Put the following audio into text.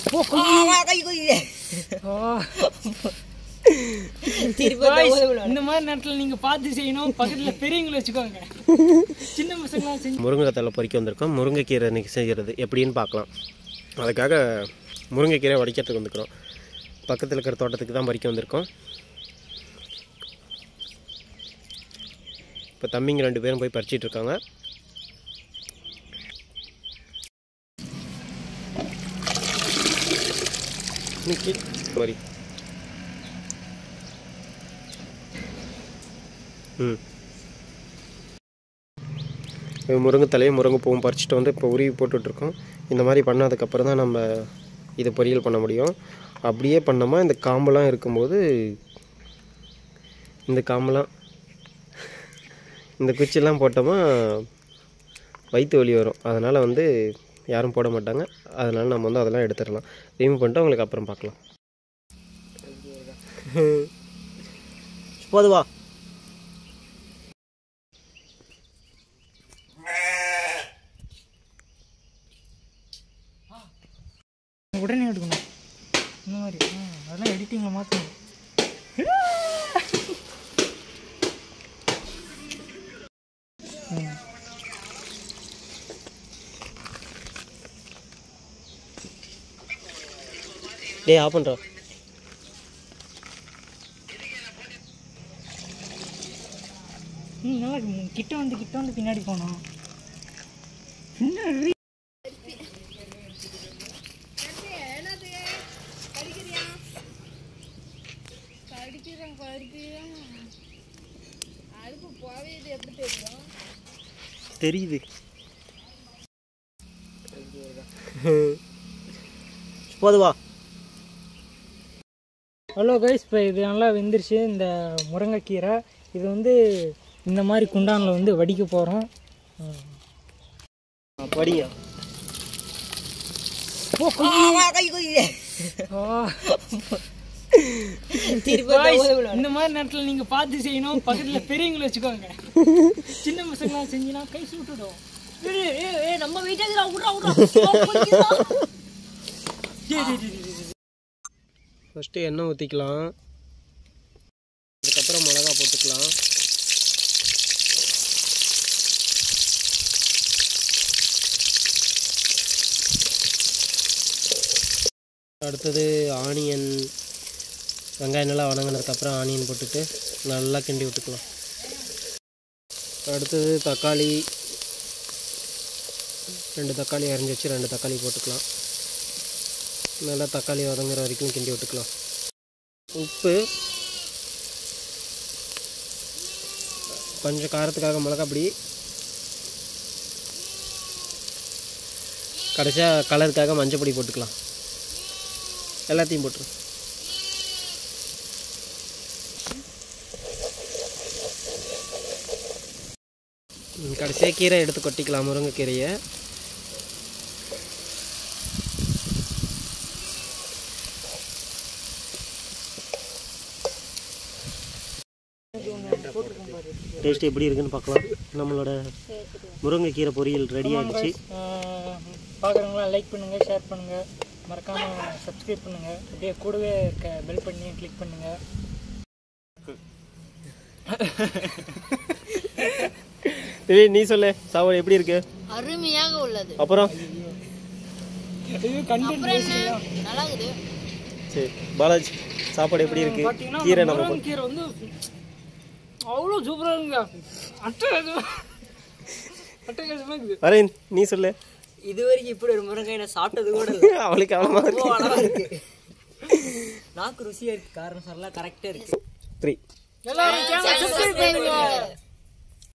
கை குதிக்குது திருப்பி Guys, அந்த ஊதுகுள்ள. இந்த மாதிரி நேரத்துல நீங்க பார்த்து செய்யணும் பக்கத்துல பெரியவங்களை வச்சுக்கோங்க சின்ன பசங்களாம் செஞ்சு முருங்கைத்தலை பறிக்க வந்திருக்கோம் முருங்கைக்கீரை இன்னைக்கு செய்கிறது எப்படின்னு பார்க்கலாம் அதுக்காக முருங்கைக்கீரை வடிக்கிறதுக்கு வந்துக்கிறோம் பக்கத்தில் இருக்கிற தோட்டத்துக்கு தான் பறிக்க வந்திருக்கோம் இப்போ தம்பிங்க ரெண்டு பேரும் போய் பறிச்சிட்டு இருக்காங்க இன்னைக்கு மாதிரி ம் இது முருங்கைத்தலையும் முருங்கைப்பூவும் பறிச்சுட்டு வந்து இப்போ உருவி போட்டுட்ருக்கோம் இந்த மாதிரி பண்ணதுக்கப்புறம் தான் நம்ம இது பொரியல் பண்ண முடியும் அப்படியே பண்ணோமா இந்த காம்பெல்லாம் இருக்கும்போது இந்த காம்பெல்லாம் இந்த குச்சியெல்லாம் போட்டோமா வயிற்று வலி வரும் அதனால் வந்து யாரும் போட மாட்டாங்க அதனால் நம்ம வந்து அதெல்லாம் எடுத்துடலாம் ரிமூவ் பண்ணிட்டு உங்களுக்கு அப்புறம் பார்க்கலாம் போதுவா உடனே எடுக்கணும் இந்த மாதிரி ஆ, அதெல்லாம் எடிட்டிங்கில் மாற்றணும் டேய் ஆஃப் பண்ணுறா ம் நல்லா இருக்கு. கிட்ட வந்து கிட்ட வந்து பின்னாடி போனோம் தெரியுது போதுவா ஹலோ கைஸ் இப்போ இது நல்லா வெந்துருச்சு இந்த முருங்கைக்கீரை இது வந்து இந்த மாதிரி குண்டானில் வந்து வடிக்க போகிறோம் படிங்க கை குதிக்குது திருப்பி அந்த Guys, ஊதுகுள்ள. இந்த மாதிரி நேரத்தில் நீங்கள் பார்த்து செய்யணும் பக்கத்தில் பெரியவங்களை வச்சுக்கோங்க சின்ன பசங்களாம் செஞ்சினா கை சுட்டுடும் ஏய், ஏய், ஏய், நம்ம வீட்டுக்கு விட்றா விட்றா ஃபஸ்ட்டு எண்ணெய் ஊற்றிக்கலாம் அதுக்கப்புறம் மிளகா போட்டுக்கலாம் அடுத்தது ஆனியன் வெங்காயம் நல்லா வணங்கினதுக்கப்புறம் ஆனியன் போட்டுட்டு நல்லா கிண்டி விட்டுக்கலாம் அடுத்தது தக்காளி ரெண்டு தக்காளி அரிஞ்சு வச்சு ரெண்டு தக்காளி போட்டுக்கலாம் நல்லா தக்காளி வதங்குற வரைக்கும் கிண்டி விட்டுக்கலாம் உப்பு கொஞ்சம் காரத்துக்காக மிளகா பொடி கடைசியாக கலருக்காக மஞ்சள் பொடி போட்டுக்கலாம் எல்லாத்தையும் போட்டுரு ம், கடைசியாக கீரை எடுத்து கொட்டிக்கலாம் முருங்கைக்கீரையை டேஸ்ட் எப்படி இருக்குன்னு பார்க்கலாம் நம்மளோட முருங்கைக்கீரை பொரியல் ரெடி ஆயிடுச்சு பார்க்குறவங்களாம் லைக் பண்ணுங்கள் ஷேர் பண்ணுங்கள் மறக்காமல் சப்ஸ்கிரைப் பண்ணுங்கள் அப்படியே கூடவே இருக்க பெல் பண்ணி கிளிக் பண்ணுங்கள் டேய் நீ சொல்லு சாப்பாடு எப்படி இருக்கு அருமையாக உள்ளது அப்புறம் இது கண்டென்ட் அப்புறம் என்ன நல்லா இருக்குது சரி பாலாஜி சாப்பாடு எப்படி இருக்கு பார்த்தீங்கன்னா கீரை நம்ம முருங்கை கீரை வந்து அவ்வளோ சூப்பராக இருக்குங்க அட்டகாசம் அட்டகாசமாக இருக்குது வரேன் நீ சொல்லு இது வரைக்கும் இப்படி ஒரு முருங்கை நான் சாப்பிட்டது கூட இல்லை அவளுக்கு அவ்வளோமா அவ்வளோ இருக்கு அழகா இருக்கு நாக்கு ருசியா இருக்கு காரணம் சொல்லலாம் கரெக்டா இருக்கு த்ரீ எல்லாரும் சப்ஸ்கிரைப் பண்ணுங்க